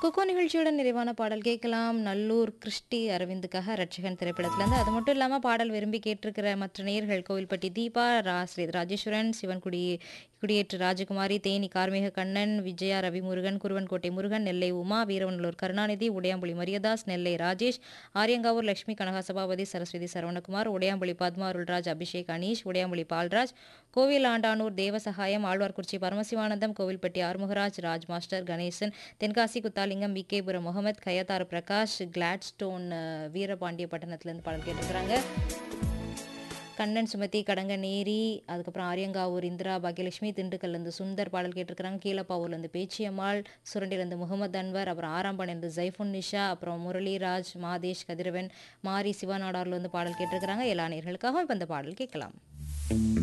கொக்கோ நிகழ்ச்சியுடன் நிறைவான பாடல் கேட்கலாம் நல்லூர் கிறிஸ்டி அரவிந்துக்காக ரட்சகன் திரைப்படத்திலேருந்து அது மட்டும் இல்லாமல் பாடல் விரும்பி கேட்டிருக்கிற மற்ற நேயர்கள் கோவில்பட்டி தீபா ரா ஸ்ரீ ராஜேஸ்வரன் சிவன்குடி குடியேற்று ராஜகுமாரி தேனி கார்மேக கண்ணன் விஜயா ரவிமுருகன் குருவன்கோட்டை முருகன் நெல்லை உமா வீரவனலூர் கருணாநிதி உடையாம்புலி மரியதாஸ் நெல்லை ராஜேஷ் ஆரியங்காவூர் லட்சுமி கனகா சபாபதி சரஸ்வதி சரவணகுமார் உடையாம்புலி பத்மா அருள்ராஜ் அபிஷேக் அனீஷ் உடையாம்புலி பால்ராஜ் கோவில் ஆண்டானூர் தேவசகாயம் ஆழ்வார்குறிச்சி பரமசிவானந்தம் கோவில்பட்டி ஆறுமுகராஜ் ராஜ் மாஸ்டர் கணேசன் தென்காசி குத்தாலிங்கம் விகேபுரம் முகமது கயத்தார் பிரகாஷ் கிளாட்ஸ்டோன் அஹ், வீரபாண்டிய பட்டணத்துலேருந்து பாடல் கேட்டிருக்கிறாங்க கண்ணன் சுமதி கடங்கநேரி அதுக்கப்புறம் ஆரியங்காவூர் இந்திரா பாக்யலட்சுமி திண்டுக்கல்லேருந்து சுந்தர் பாடல் கேட்டிருக்கிறாங்க கீழப்பாவூர்லேருந்து பேச்சியம்மாள் சுரண்டிலேருந்து முகமது அன்வர் அப்புறம் ஆறாம்பாடிலேருந்து ஜைஃபுன் நிஷா அப்புறம் முரளிராஜ் மாதேஷ் கதிரவன் மாரி சிவநாடார்லேருந்து பாடல் கேட்டிருக்கிறாங்க எல்லா நேர்களுக்காகவும் இப்போ இந்த பாடல் கேட்கலாம்